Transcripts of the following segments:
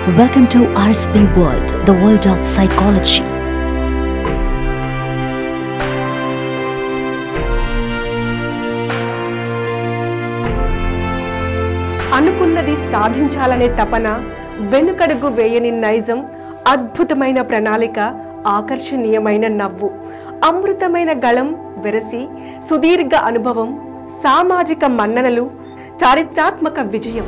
Welcome to RSP World, the world of psychology. అనుకున్నది సాధించాలనే తపన వెనుకడుగు వేయని నైజం అద్భుతమైన ప్రణాళిక ఆకర్షణీయమైన నవ్వు అమృతమైన గళం వెరసి సుదీర్ఘ అనుభవం సామాజిక మన్ననలు చారిత్రాత్మక విజయం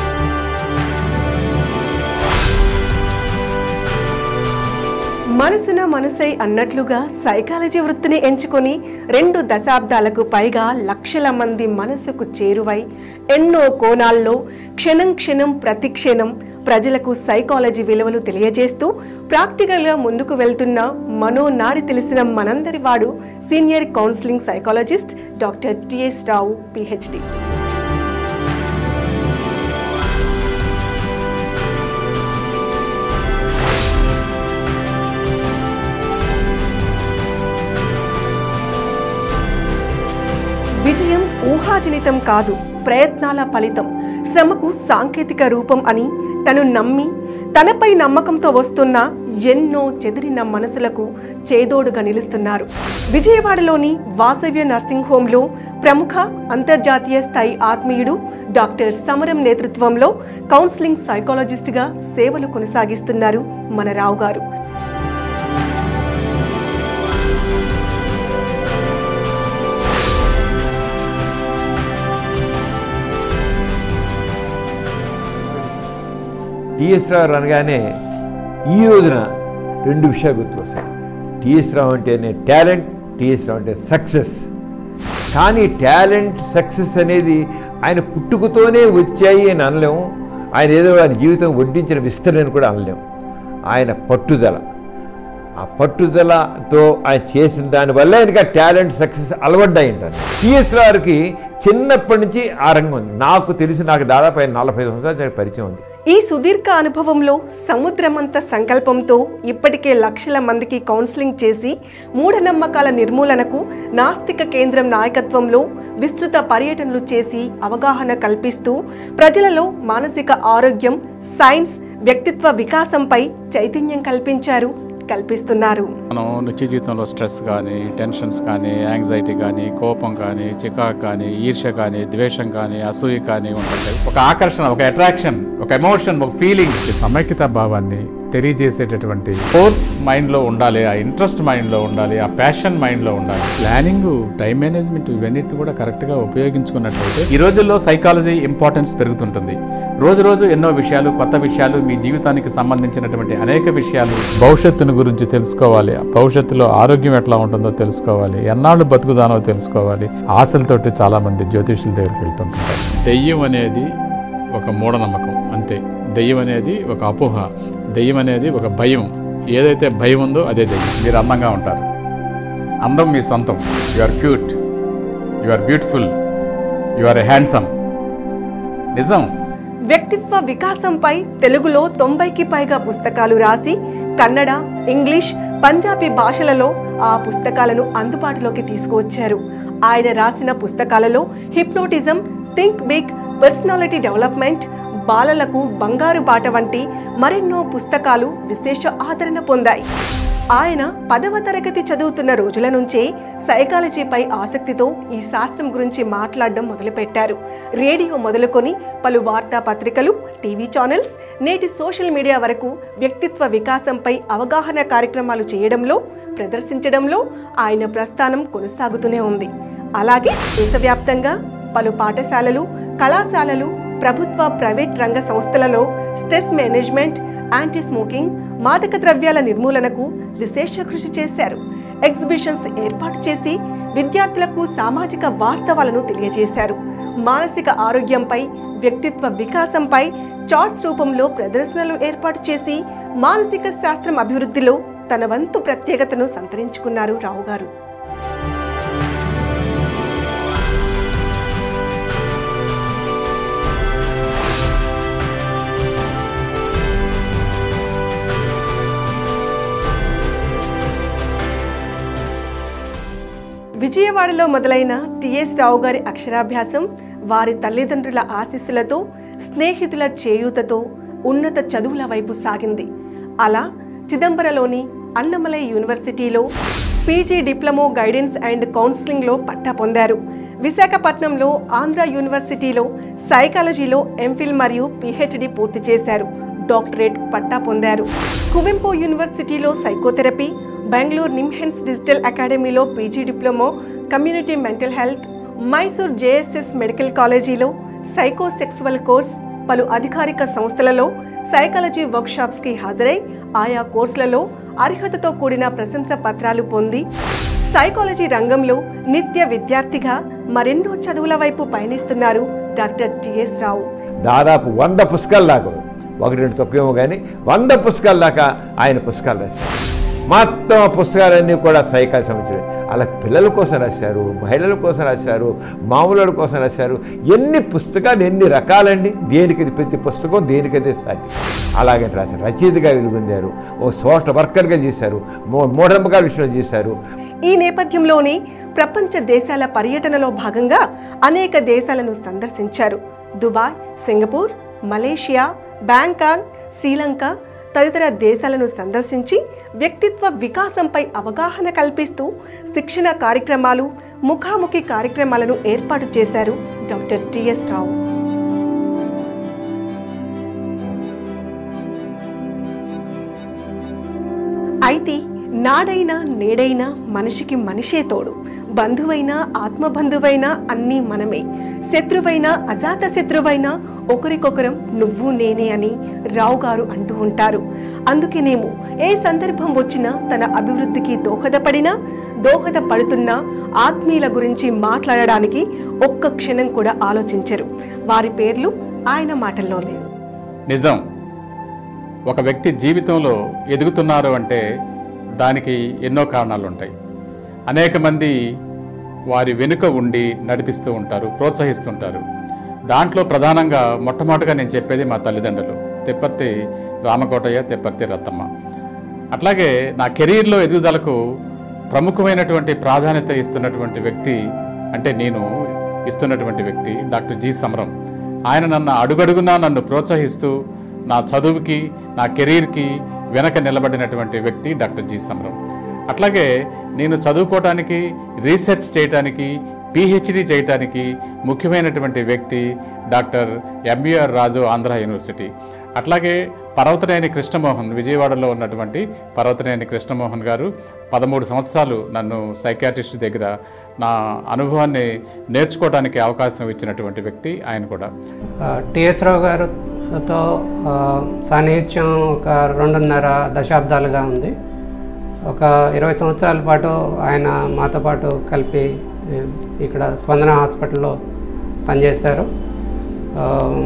మనసున మనసై అన్నట్లుగా సైకాలజీ వృత్తిని ఎంచుకొని రెండు దశాబ్దాలకు పైగా లక్షల మంది మనసుకు చేరువై ఎన్నో కోణాల్లో క్షణం క్షణం ప్రతి క్షణం ప్రజలకు సైకాలజీ విలువలు తెలియజేస్తూ ప్రాక్టికల్గా ముందుకు వెళ్తున్న మనోనాడి తెలిసిన మనందరి వాడు senior counselling psychologist doctor TS Rao PhD విజయం ఊహాజనితం కాదు ప్రయత్నాల ఫలితం శ్రమకు సాంకేతిక రూపం అని తను నమ్మి తనపై నమ్మకంతో వస్తున్న ఎన్నో చెదిరిన మనసులకు చేదోడుగా నిలుస్తున్నారు విజయవాడలోని వాసవ్య నర్సింగ్ హోంలో ప్రముఖ అంతర్జాతీయ స్థాయి ఆత్మీయుడు డాక్టర్ సమరం నేతృత్వంలో కౌన్సిలింగ్ సైకాలజిస్ట్గా సేవలు కొనసాగిస్తున్నారు మన రావు గారు టిఎస్ రావు అనగానే ఈ రోజున రెండు విషయాలు గుర్తుకొస్తాయి టిఎస్ రావు అంటేనే టాలెంట్ టిఎస్ రావు అంటే సక్సెస్ కానీ టాలెంట్ సక్సెస్ అనేది ఆయన పుట్టుకతోనే వచ్చాయి అని అనలేము ఆయన ఏదో ఆయన జీవితం వడ్డించిన విస్తరణ కూడా అనలేము ఆయన పట్టుదల ఆ పట్టుదలతో ఆయన చేసిన దానివల్ల ఆయనకి ఆ టాలెంట్ సక్సెస్ అలవడ్డాయి ఉంటారు టిఎస్ రావుకి చిన్నప్పటి నుంచి ఆ రంగం ఉంది నాకు తెలిసి నాకు దాదాపు ఆయన నలభై సంవత్సరాలు దానికి పరిచయం ఉంది ఈ సుదీర్ఘ అనుభవంలో సముద్రమంత సంకల్పంతో ఇప్పటికే లక్షల మందికి కౌన్సిలింగ్ చేసి మూఢనమ్మకాల నిర్మూలనకు నాస్తిక కేంద్రం నాయకత్వంలో విస్తృత పర్యటనలు చేసి అవగాహన కల్పిస్తూ ప్రజలలో మానసిక ఆరోగ్యం సైన్స్ వ్యక్తిత్వ వికాసంపై చైతన్యం కల్పించారు కల్పిస్తున్నారు మనం నిత్య జీవితంలో స్ట్రెస్ కానీ టెన్షన్స్ కానీ యాంగ్జైటీ కానీ కోపం కానీ చికాకు కానీ ఈర్ష్య కానీ ద్వేషం కానీ అసూయ కానీ ఉంటుంది ఒక ఆకర్షణ ఒక అట్రాక్షన్ ఒక ఎమోషన్ ఒక ఫీలింగ్ సమైక్యత భావాన్ని తెలియజేసేటటువంటి ఫోర్స్ మైండ్లో ఉండాలి ఆ ఇంట్రెస్ట్ మైండ్లో ఉండాలి ఆ ప్యాషన్ మైండ్లో ఉండాలి ప్లానింగ్ టైం మేనేజ్మెంట్ ఇవన్నిటిని కూడా కరెక్ట్గా ఉపయోగించుకున్నట్లయితే ఈ రోజుల్లో సైకాలజీ ఇంపార్టెన్స్ పెరుగుతుంటుంది రోజు రోజు ఎన్నో విషయాలు కొత్త విషయాలు మీ జీవితానికి సంబంధించినటువంటి అనేక విషయాలు భవిష్యత్తును గురించి తెలుసుకోవాలి భవిష్యత్తులో ఆరోగ్యం ఎట్లా ఉంటుందో తెలుసుకోవాలి ఎన్నాళ్ళు బతుకుదానో తెలుసుకోవాలి ఆశలతోటి చాలా మంది జ్యోతిష్యుల దగ్గరికి వెళ్తుంటారు దెయ్యం అనేది ఒక మూఢనమ్మకం అంతే దెయ్యం అనేది ఒక అపోహ దెయ్యం అనేది ఒక భయం ఏదైతే భయం ఉందో అదే దెయ్యం మీరు అందంగా ఉంటారు అందం మీ సొంతం you are cute you are beautiful you are handsome నిజం వ్యక్తిత్వ వికాసంపై తెలుగులో తొంభైకి పైగా పుస్తకాలు రాసి కన్నడ ఇంగ్లీష్ పంజాబీ భాషలలో ఆ పుస్తకాలను అందుబాటులోకి తీసుకువచ్చారు ఆయన రాసిన పుస్తకాలలో hypnotism think big personality development బాలలకు బంగారు బాట వంటి మరెన్నో పుస్తకాలు విశేష ఆదరణ పొందాయి ఆయన పదవ తరగతి చదువుతున్న రోజుల నుంచే సైకాలజీపై ఆసక్తితో ఈ శాస్త్రం గురించి మాట్లాడడం మొదలుపెట్టారు రేడియో మొదలుకొని పలు వార్తా పత్రికలు టీవీ ఛానల్స్ నేటి సోషల్ మీడియా వరకు వ్యక్తిత్వ వికాసంపై అవగాహన కార్యక్రమాలు చేయడంలో ప్రదర్శించడంలో ఆయన ప్రస్థానం కొనసాగుతూనే ఉంది అలాగే దేశవ్యాప్తంగా పలు పాఠశాలలు కళాశాలలు ప్రభుత్వ ప్రైవేట్ రంగ సంస్థలలో స్ట్రెస్ మేనేజ్మెంట్ యాంటీ స్మోకింగ్ మాదక ద్రవ్యాల నిర్మూలనకు విశేష కృషి చేశారు ఎగ్జిబిషన్స్ ఏర్పాటు చేసి విద్యార్థులకు సామాజిక వాస్తవాలను తెలియజేశారు మానసిక ఆరోగ్యంపై వ్యక్తిత్వ వికాసంపై చార్ట్స్ రూపంలో ప్రదర్శనలు ఏర్పాటు చేసి మానసిక శాస్త్రం అభివృద్ధిలో తన వంతు ప్రత్యేకతను సంతరించుకున్నారు రావు గారు విజయవాడలో మొదలైన టిఎస్ రావు గారి అక్షరాభ్యాసం వారి తల్లిదండ్రుల ఆశీస్సులతో స్నేహితుల చేయూతతో ఉన్నత చదువుల వైపు సాగింది అలా చిదంబరలోని అన్నమలై యూనివర్సిటీలో పీజీ డిప్లొమో గైడెన్స్ అండ్ కౌన్సిలింగ్లో పట్టా పొందారు విశాఖపట్నంలో ఆంధ్ర యూనివర్సిటీలో సైకాలజీలో ఎంఫిల్ మరియు పిహెచ్డి పూర్తి చేశారు డాక్టరేట్ పట్టా పొందారు కువెంపు యూనివర్సిటీలో సైకోథెరపీ బెంగళూరు నిమ్హెన్స్ డిజిటల్ అకాడమీలో PG diploma community mental health Mysore JSS medical కాలేజీలో సైకో సెక్సువల్ కోర్స్ పలు అధికారిక సంస్థలలో సైకాలజీ వర్క్షాప్స్కి హాజరై ఆయా కోర్సులలో అర్హతతో కూడిన ప్రశంస పత్రాలు పొంది సైకాలజీ రంగంలో నిత్య విద్యార్థిగా మరెన్నో చదువుల వైపు పయనిస్తున్నారు డాక్టర్ టిఎస్ రావు దాదాపు వంద పుస్తకాలు దాకా ఒకటి రెండు తక్కువేమో కానీ వంద పుస్తకాల దాకా ఆయన పుస్తకాలు రాశారు మొత్తం ఆ పుస్తకాలన్నీ కూడా సైకాలజీ సంబంధించినవి అలా పిల్లల కోసం రాశారు మహిళల కోసం రాశారు మామూలు కోసం రాశారు ఎన్ని పుస్తకాలు ఎన్ని రకాలండి దేనికి ప్రతి పుస్తకం దేనికైతే సాధ్యం అలాగే రాశారు రచయితగా వెలుగొందారు ఓ సోషల్ వర్కర్గా చేశారు మూ మూఢనమ్మకాల విషయంలో చేశారు ఈ నేపథ్యంలోనే ప్రపంచ దేశాల పర్యటనలో భాగంగా అనేక దేశాలను సందర్శించారు Dubai Singapore Malaysia Bangkok Sri Lanka తదితర దేశాలను సందర్శించి వ్యక్తిత్వ వికాసంపై అవగాహన కల్పిస్తూ శిక్షణ కార్యక్రమాలు ముఖాముఖి కార్యక్రమాలను ఏర్పాటు చేశారు డాక్టర్ టిఎస్ రావు అయితే నాడైనా నేడైనా మనిషికి మనిషే తోడు బంధువైనా ఆత్మబంధువైనా అన్నీ మనమే శత్రువైనా అజాత శత్రువైనా ఒకరికొకరం నువ్వు నేనే అని రావు గారు అంటూ ఉంటారు అందుకేనేమో ఏ సందర్భం వచ్చినా తన అభివృద్ధికి దోహదపడినా దోహదపడుతున్న ఆత్మీయుల గురించి మాట్లాడడానికి ఒక్క క్షణం కూడా ఆలోచించరు వారి పేర్లు ఆయన మాటల్లో లేవు నిజం ఒక వ్యక్తి జీవితంలో ఎదుగుతున్నారు అంటే దానికి ఎన్నో కారణాలు ఉంటాయి అనేక మంది వారి వెనుక ఉండి నడిపిస్తూ ఉంటారు ప్రోత్సహిస్తుంటారు దాంట్లో ప్రధానంగా మొట్టమొదటిగా నేను చెప్పేది మా తల్లిదండ్రులు తిప్పర్తి రామకోటయ్య తిప్పర్తి రత్తమ్మ అట్లాగే నా కెరీర్లో ఎదుగుదలకు ప్రముఖమైనటువంటి ప్రాధాన్యత ఇస్తున్నటువంటి వ్యక్తి అంటే నేను ఇస్తున్నటువంటి వ్యక్తి డాక్టర్ జి సమరం ఆయన నన్ను అడుగడుగునా నన్ను ప్రోత్సహిస్తూ నా చదువుకి నా కెరీర్కి వెనక నిలబడినటువంటి వ్యక్తి డాక్టర్ జి సమరం అట్లాగే నేను చదువుకోవటానికి రీసెర్చ్ చేయటానికి పిహెచ్డి చేయటానికి ముఖ్యమైనటువంటి వ్యక్తి డాక్టర్ ఎంబీఆర్ రాజు ఆంధ్ర యూనివర్సిటీ అట్లాగే పర్వతనేని కృష్ణమోహన్ విజయవాడలో ఉన్నటువంటి పర్వతనేని కృష్ణమోహన్ గారు పదమూడు సంవత్సరాలు నన్ను సైకాట్రిస్ట్ దగ్గర నా అనుభవాన్ని నేర్చుకోవడానికి అవకాశం ఇచ్చినటువంటి వ్యక్తి ఆయన కూడా టిఎస్ రావు గారితో ఆ, సాన్నిహిత్యం ఒక రెండున్నర దశాబ్దాలుగా ఉంది ఒక ఇరవై సంవత్సరాల పాటు ఆయన మాతో పాటు కలిపి ఈ, ఇక్కడ స్పందన హాస్పిటల్లో పనిచేశారు ఆ,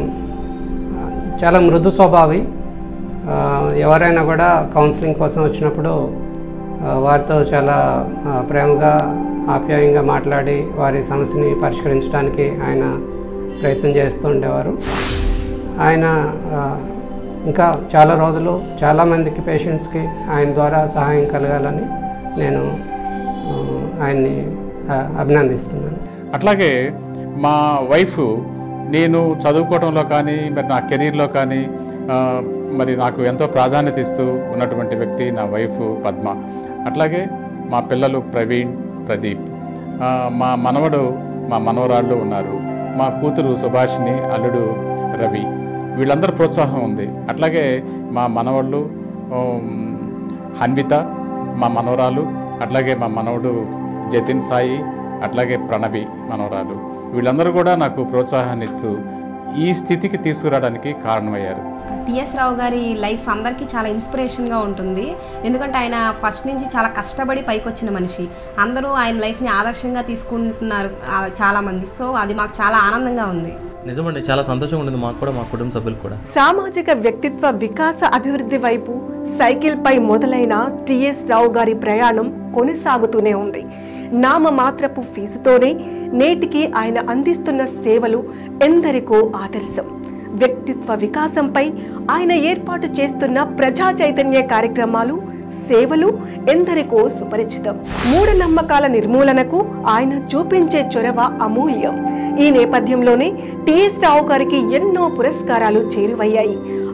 చాలా మృదు స్వభావి ఆ, ఎవరైనా కూడా కౌన్సిలింగ్ కోసం వచ్చినప్పుడు ఆ, వారితో చాలా ఆ, ప్రేమగా ఆప్యాయంగా మాట్లాడి వారి సమస్యని పరిష్కరించడానికి ఆయన ప్రయత్నం చేస్తూ ఉండేవారు ఆయన ఆ, ఇంకా చాలా రోజులు చాలామందికి పేషెంట్స్కి ఆయన ద్వారా సహాయం కలగాలని నేను ఆ, ఆయన్ని ఆ, అభినందిస్తున్నాను అట్లాగే మా వైఫ్ నేను చదువుకోవడంలో కానీ మరి నా కెరీర్లో కానీ ఆ, మరి నాకు ఎంతో ప్రాధాన్యత ఇస్తూ ఉన్నటువంటి వ్యక్తి నా వైఫ్ పద్మ అట్లాగే మా పిల్లలు ప్రవీణ్ ప్రదీప్ ఆ, మా మనవడు మా మనవరాళ్ళు ఉన్నారు మా కూతురు సుభాషిని అల్లుడు రవి వీళ్ళందరూ ప్రోత్సాహం ఉంది అట్లాగే మా మనవాళ్ళు ఉమ్, హన్విత మా మనవరాలు అట్లాగే మా మనవడు జతిన్ సాయి అట్లాగే ప్రణవి మనవరాలు వీళ్ళందరూ కూడా నాకు ప్రోత్సాహాన్ని ఇస్తూ ఈ స్థితికి తీసుకురావడానికి కారణమయ్యారు టిఎస్ రావు గారి లైఫ్ అందరికీ చాలా ఇన్స్పిరేషన్గా ఉంటుంది ఎందుకంటే ఆయన ఫస్ట్ నుంచి చాలా కష్టపడి పైకి వచ్చిన మనిషి అందరూ ఆయన లైఫ్ని ఆదర్శంగా తీసుకుంటున్నారు ఆ, చాలామంది సో అది మాకు చాలా ఆనందంగా ఉంది నిజమండి చాలా సంతోషంగా ఉంటుంది మాకు కూడా మా కుటుంబ సభ్యులకు కూడా సామాజిక వ్యక్తిత్వ వికాస అభివృద్ధి వైపు సైకిల్ పై మొదలైన టిఎస్ రావు గారి ప్రయాణం కొనసాగుతూనే ఉంది నామమాత్రపు ఫీజుతోనే నేటికి ఆయన అందిస్తున్న సేవలు ఎందరికో ఆదర్శం వ్యక్తిత్వ వికాసంపై ఆయన ఏర్పాటు చేస్తున్న ప్రజా చైతన్య కార్యక్రమాలు సేవలు ఎందరికో సుపరిచితం మూఢనమ్మకాల నిర్మూలనకు ఆయన చూపించే చొరవ అమూల్యం ఈ నేపథ్యంలోనే టిఎస్ రావు గారికి ఎన్నో పురస్కారాలు చేరువయ్యాయి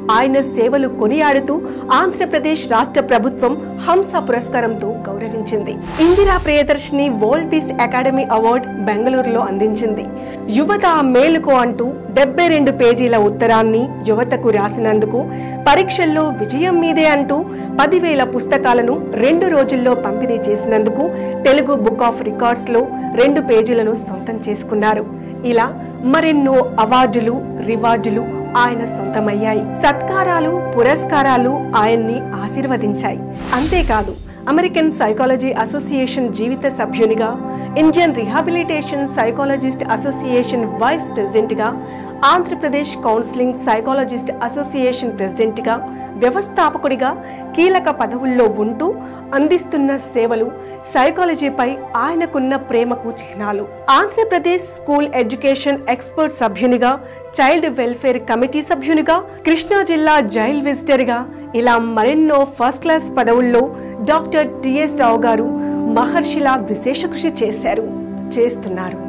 ఆయన సేవలు కొనియాడుతూ ఆంధ్రప్రదేశ్ రాష్ట్ర ప్రభుత్వం హంస పురస్కారంతో గౌరవించింది Indira Priyadarshini world peace academy award బెంగళూరులో అందించింది యువత మేలుకో అంటూ డెబ్బై రెండు పేజీల ఉత్తరాన్ని యువతకు రాసినందుకు పరీక్షల్లో విజయం మీదే అంటూ పదివేల పుస్తకాలను రెండు రోజుల్లో పంపిణీ చేసినందుకు తెలుగు బుక్ ఆఫ్ రికార్డ్స్ లో రెండు పేజీలను సొంతం చేసుకున్నారు ఇలా మరెన్నో అవార్డులు రివార్డులు ఆయన సొంతమయ్యాయి సత్కారాలు పురస్కారాలు ఆయన్ని ఆశీర్వదించాయి అంతేకాదు అమెరికన్ సైకాలజీ అసోసియేషన్ జీవిత సభ్యునిగా Indian rehabilitation psychologist association vice ప్రెసిడెంట్గా ఆంధ్రప్రదేశ్ కౌన్సిలింగ్ సైకాలజిస్ట్ అసోసియేషన్ ప్రెసిడెంట్గా వ్యవస్థాపకుడిగా కీలక పదవుల్లో ఉంటూ అందిస్తున్న సేవలు సైకాలజీపై ఆయనకున్న ప్రేమకు చిహ్నాలు ఆంధ్రప్రదేశ్ స్కూల్ ఎడ్యుకేషన్ ఎక్స్పర్ట్ సభ్యునిగా చైల్డ్ వెల్ఫేర్ కమిటీ సభ్యునిగా కృష్ణా జిల్లా జైల్ విజిటర్గా ఇలా మరెన్నో ఫస్ట్ క్లాస్ పదవుల్లో డాక్టర్ టిఎస్ రావు గారు మహర్షిలా విశేష కృషి చేశారు చేస్తున్నారు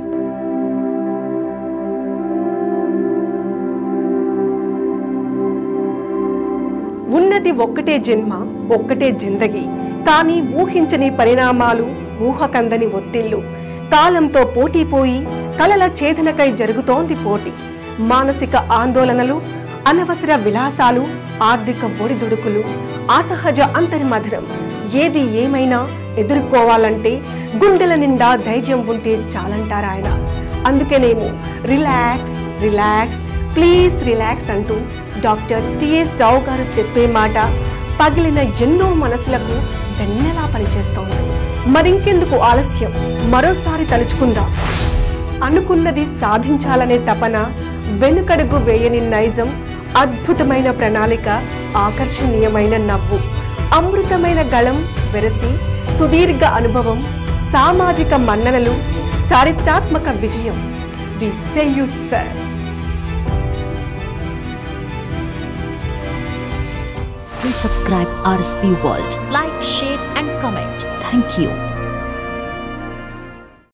ఉన్నది ఒక్కటే జన్మ ఒక్కటే జిందగీ కానీ ఊహించని పరిణామాలు ఊహకందని ఒత్తిళ్లు కాలంతో పోటీపోయి కలల ఛేదనకై జరుగుతోంది పోటీ మానసిక ఆందోళనలు అనవసర విలాసాలు ఆర్థిక ఒడిదుడుకులు అసహజ అంతర్మధురం ఏది ఏమైనా ఎదుర్కోవాలంటే గుండెల నిండా ధైర్యం ఉంటే చాలంటారాయన అందుకేనేమో రిలాక్స్ రిలాక్స్ ప్లీజ్ రిలాక్స్ అంటూ డాక్టర్ టిఎస్ రావు గారు చెప్పే మాట పగిలిన ఎన్నో మనసులకు వెన్నెలా పనిచేస్తోంది మరింకెందుకు ఆలస్యం మరోసారి తలుచుకుందాం అనుకున్నది సాధించాలనే తపన వెనుకడుగు వేయని నైజం అద్భుతమైన ప్రణాళిక ఆకర్షణీయమైన నవ్వు అమృతమైన గళం వెరసి సుదీర్ఘ అనుభవం సామాజిక మన్ననలు చారిత్రాత్మక విజయం we salute sir Please subscribe RSP World. Like, share, and comment. Thank you.